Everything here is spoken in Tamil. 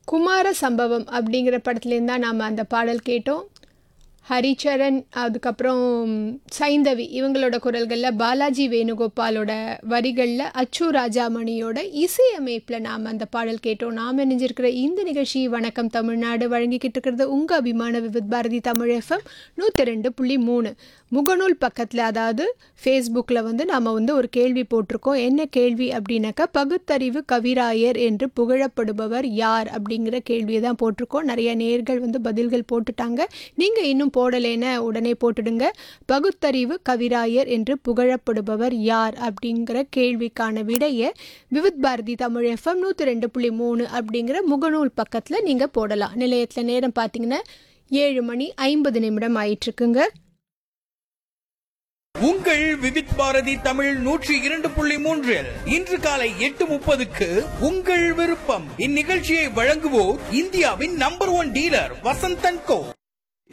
குமார சம்பவம் அப்படிங்கிற படத்துலேருந்து தான் நாம் அந்த பாடல் கேட்டோம் ஹரிச்சரன் அதுக்கப்புறம் சைந்தவி இவங்களோட குரல்களில் பாலாஜி வேணுகோபாலோட வரிகளில் அச்சு ராஜாமணியோட இசையமைப்பில் நாம் அந்த பாடல் கேட்டோம் நாம் இணைஞ்சிருக்கிற இந்த நிகழ்ச்சி வணக்கம் தமிழ்நாடு வழங்கிக்கிட்டு இருக்கிறது உங்கள் அபிமான விவித் பாரதி தமிழ் எஃப்எம் நூற்றி ரெண்டு புள்ளி மூணு முகநூல் பக்கத்தில் அதாவது ஃபேஸ்புக்கில் வந்து நாம் வந்து ஒரு கேள்வி போட்டிருக்கோம் என்ன கேள்வி அப்படின்னாக்கா பகுத்தறிவு கவிராயர் என்று புகழப்படுபவர் யார் அப்படிங்கிற கேள்வியை தான் போட்டிருக்கோம் நிறைய நேர்கள் வந்து பதில்கள் போட்டுட்டாங்க நீங்கள் இன்னும் போடலைன்னு உடனே போட்டுடுங்க பகுத்தறிவு கவிராயர் என்று புகழப்படுபவர் யார் அப்படிங்கிற கேள்விக்கான விடையை விவித் பாரதி தமிழ் எஃப்எம் நூற்றி ரெண்டு புள்ளி மூணு அப்படிங்கிற முகநூல் பக்கத்தில் நீங்கள் போடலாம் நிலையத்தில் நேரம் பார்த்தீங்கன்னா ஏழு மணி ஐம்பது நிமிடம் ஆயிட்டுருக்குங்க உங்கள் விவித் பாரதி தமிழ் நூற்றி இரண்டு புள்ளி மூன்றில் இன்று காலை எட்டு முப்பதுக்கு உங்கள் விருப்பம் இந்நிகழ்ச்சியை வழங்குவோர் இந்தியாவின் நம்பர் ஒன் டீலர் வசந்தன் கோ